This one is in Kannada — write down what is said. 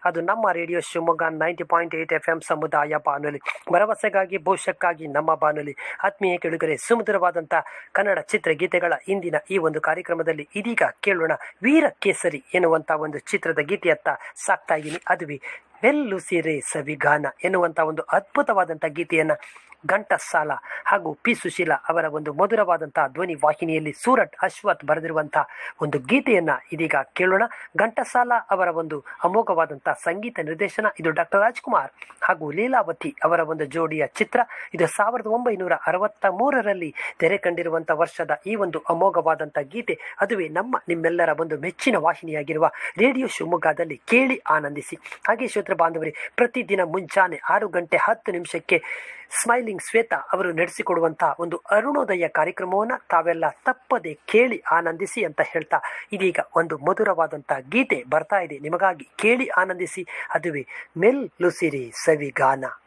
ಅದು ನಮ್ಮ radio Shivamogga ninety point eight F M ಸಮುದಾಯ ಬಾನುಲಿ ಭರವಸೆಗಾಗಿ ಭವಿಷ್ಯಕ್ಕಾಗಿ ನಮ್ಮ ಬಾನುಲಿ ಆತ್ಮೀಯ ಕೆಳುಗರೆ ಸುಮಧುರವಾದಂಥ ಕನ್ನಡ ಚಿತ್ರಗೀತೆಗಳ ಇಂದಿನ ಈ ಒಂದು ಕಾರ್ಯಕ್ರಮದಲ್ಲಿ ಇದೀಗ ಕೇಳೋಣ ವೀರ ಕೇಸರಿ ಎನ್ನುವಂಥ ಒಂದು ಚಿತ್ರದ ಗೀತೆಯತ್ತ ಸಾಕ್ತಾ ಇದ್ದೀನಿ ಅದುವೆ ಮೆಲ್ಲುಸಿರೆ ಸವಿಗಾನ ಎನ್ನುವಂಥ ಒಂದು ಅದ್ಭುತವಾದಂಥ ಗೀತೆಯನ್ನು ಘಂಟಸಾಲ ಹಾಗೂ ಪಿ ಸುಶೀಲಾ ಅವರ ಒಂದು ಮಧುರವಾದಂತಹ ಧ್ವನಿ ವಾಹಿನಿಯಲ್ಲಿ ಸೂರಟ್ ಅಶ್ವಥ್ ಬರೆದಿರುವಂತಹ ಒಂದು ಗೀತೆಯನ್ನ ಇದೀಗ ಕೇಳೋಣ ಘಂಟಸಾಲ ಅವರ ಒಂದು ಅಮೋಘವಾದಂತಹ ಸಂಗೀತ ನಿರ್ದೇಶನ ಇದು ಡಾಕ್ಟರ್ ರಾಜ್ಕುಮಾರ್ ಹಾಗೂ ಲೀಲಾವತಿ ಅವರ ಒಂದು ಜೋಡಿಯ ಚಿತ್ರ ಇದು ಸಾವಿರದ ಒಂಬೈನೂರ ಅರವತ್ತ ಮೂರರಲ್ಲಿ ತೆರೆ ಕಂಡಿರುವಂತಹ ವರ್ಷದ ಈ ಒಂದು ಅಮೋಘವಾದಂತಹ ಗೀತೆ ಅದುವೇ ನಮ್ಮ ನಿಮ್ಮೆಲ್ಲರ ಒಂದು ಮೆಚ್ಚಿನ ವಾಹಿನಿಯಾಗಿರುವ ರೇಡಿಯೋ ಶಿವಮೊಗ್ಗದಲ್ಲಿ ಕೇಳಿ ಆನಂದಿಸಿ ಹಾಗೆ ಶ್ರೋತ್ರ ಬಾಂಧವರೇ ಪ್ರತಿದಿನ ಮುಂಜಾನೆ ಆರು ಗಂಟೆ ಹತ್ತು ನಿಮಿಷಕ್ಕೆ ಸ್ಮೈಲಿಂಗ್ ಶ್ವೇತಾ ಅವರು ನಡೆಸಿಕೊಡುವಂತಹ ಒಂದು ಅರುಣೋದಯ ಕಾರ್ಯಕ್ರಮವನ್ನು ತಾವೆಲ್ಲ ತಪ್ಪದೆ ಕೇಳಿ ಆನಂದಿಸಿ ಅಂತ ಹೇಳ್ತಾ ಇದೀಗ ಒಂದು ಮಧುರವಾದಂತಹ ಗೀತೆ ಬರ್ತಾ ಇದೆ ನಿಮಗಾಗಿ ಕೇಳಿ ಆನಂದಿಸಿ ಅದುವೇ ಮೆಲ್ ಲುಸಿರಿ ಸವಿಗಾನ